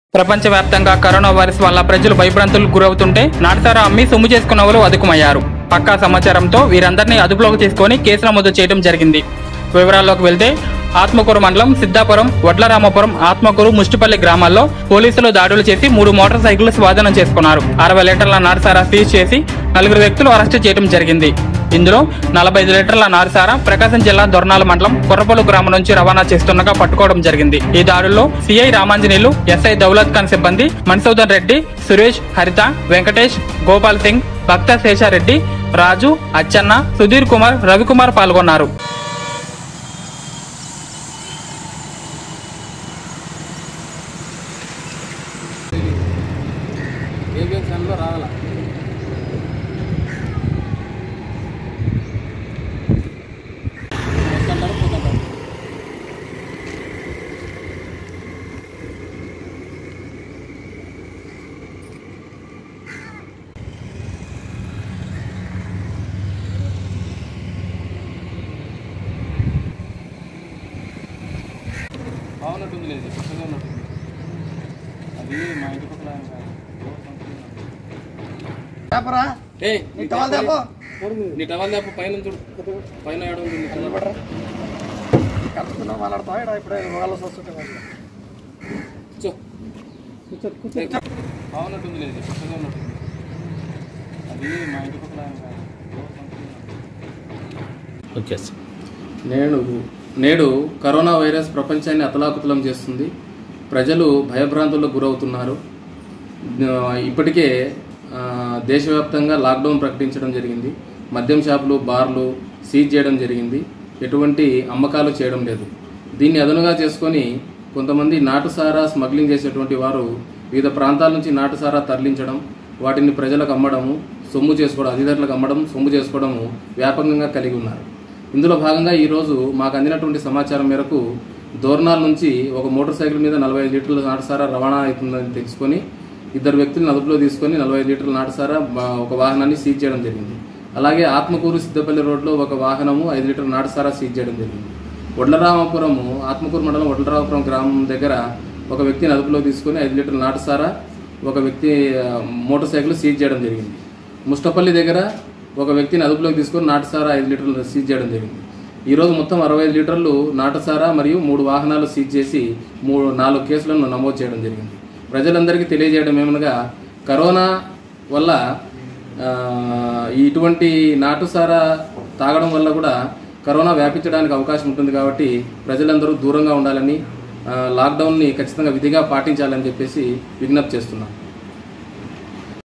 ప్రపంచవ్యాప్తంగా corona virus వల్ల ప్రజలు భయభ్రాంతులకు గురవుతుంటే నాటుసారా అమ్మి సొమ్ము చేసుకున్న వాళ్ళు అదుకుమయ్యారు పక్కా సమాచారంతో వీరందరినీ అదుపులోకి తీసుకొని కేసు నమోదు చేయడం జరిగింది వివరాల్లోకి వెళ్తే ఆత్మకూరు మండలం సిద్ధాపురం వడ్లరామపురం ఆత్మకూరు ముష్టిపల్లి గ్రామాల్లో పోలీసులు దాడులు చేసి మూడు మోటార్ సైకిళ్లు స్వాధీనం చేసుకున్నారు అరవై లీటర్ల నాటుసారా సీజ్ చేసి నలుగురు వ్యక్తులు అరెస్టు చేయడం జరిగింది ఇందులో నలభై ఐదు లీటర్ల నారుసార ప్రకాశం జిల్లా దొర్నాల మండలం కుర్రపల్లు గ్రామం నుంచి రవాణా చేస్తుండగా పట్టుకోవడం జరిగింది ఈ దాడుల్లో సిఐ రామాంజనేయులు ఎస్ఐ దౌలత్ ఖాన్ సిబ్బంది మన్సూదన్ రెడ్డి సురేష్ హరిత వెంకటేష్ గోపాల్ సింగ్ భక్త శేషారెడ్డి రాజు అచ్చన్న సుధీర్ కుమార్ రవికుమార్ పాల్గొన్నారు ఏబిఎం ఛానల్లో రావాలా వస్తుంటారు పోతుంటారు బాగున్నట్టుంది లేదు కొత్తగా ఉన్నట్టుంది అది మా ఇంటి పక్కల ఆయన కాదు. పేపరా ఏయ్, నీ టవల్ తేపో. నీ టవల్ తేపో పైన చూడు పైన ఏడ ఉంది నీ టవల్? కలుపుతున్నావు మాట్లాడతావా ఈడ ఇప్పుడే వాళ్ళ వస్తుంటే కూర్చో. ఏయ్, బాగున్నట్టుంది లేదు కొత్తగా ఉన్నట్టుంది అది మా ఇంటి పక్కల ఆయన కాదు. ఓకే సార్ నేడు నేడు కరోనా వైరస్ ప్రపంచాన్ని అతలాకుతలం చేస్తుంది ప్రజలు భయభ్రాంతులకు గురవుతున్నారు ఆ, ఇప్పటికే ఆ, దేశవ్యాప్తంగా లాక్డౌన్ ప్రకటించడం జరిగింది మద్యం షాపులు బార్లు సీజ్ చేయడం జరిగింది ఎటువంటి అమ్మకాలు చేయడం లేదు దీన్ని అదనుగా చేసుకొని కొంతమంది నాటుసారా స్మగ్లింగ్ చేసేటువంటి వారు వివిధ ప్రాంతాల నుంచి నాటుసారా తరలించడం వాటిని ప్రజలకు అమ్మడము సొమ్ము చేసుకోవడం అధికారులకు అమ్మడం సొమ్ము చేసుకోవడము వ్యాపకంగా కలిగి ఉన్నారు ఇందులో భాగంగా ఈరోజు మాకు అందినటువంటి సమాచారం మేరకు దోర్నాల్ నుంచి ఒక మోటార్ సైకిల్ మీద నలభై ఐదు లీటర్ల నాటుసారా రవాణా అవుతుందని తెలుసుకొని ఇద్దరు వ్యక్తులను అదుపులో తీసుకొని నలభై ఐదు లీటర్ల నాటుసారా బా- ఒక వాహనాన్ని సీజ్ చేయడం జరిగింది అలాగే ఆత్మకూరు సిద్దపల్లి రోడ్లో ఒక వాహనము ఐదు లీటర్ల నాటుసారా సీజ్ చేయడం జరిగింది వడ్లరామపురము ఆత్మకూరు మండలం వడ్లరామపురం గ్రామం దగ్గర ఒక వ్యక్తిని అదుపులో తీసుకొని ఐదు లీటర్ల నాటుసారా ఒక వ్యక్తి ఆ, మోటార్ సైకిల్ సీజ్ చేయడం జరిగింది ముష్టపల్లి దగ్గర ఒక వ్యక్తిని అదుపులోకి తీసుకొని నాటుసారా ఐదు లీటర్లు సీజ్ చేయడం జరిగింది ఈరోజు మొత్తం అరవై ఐదు లీటర్లు నాటుసారా మరియు మూడు వాహనాలు సీజ్ చేసి మూడు నాలుగు కేసులను నమోదు చేయడం జరిగింది ప్రజలందరికీ తెలియజేయడం ఏమనగా కరోనా వల్ల ఆ, ఇటువంటి నాటుసారా తాగడం వల్ల కూడా కరోనా వ్యాపించడానికి అవకాశం ఉంటుంది కాబట్టి ప్రజలందరూ దూరంగా ఉండాలని ఆ, లాక్డౌన్ని ఖచ్చితంగా విధిగా పాటించాలని చెప్పేసి విజ్ఞప్తి చేస్తున్నాం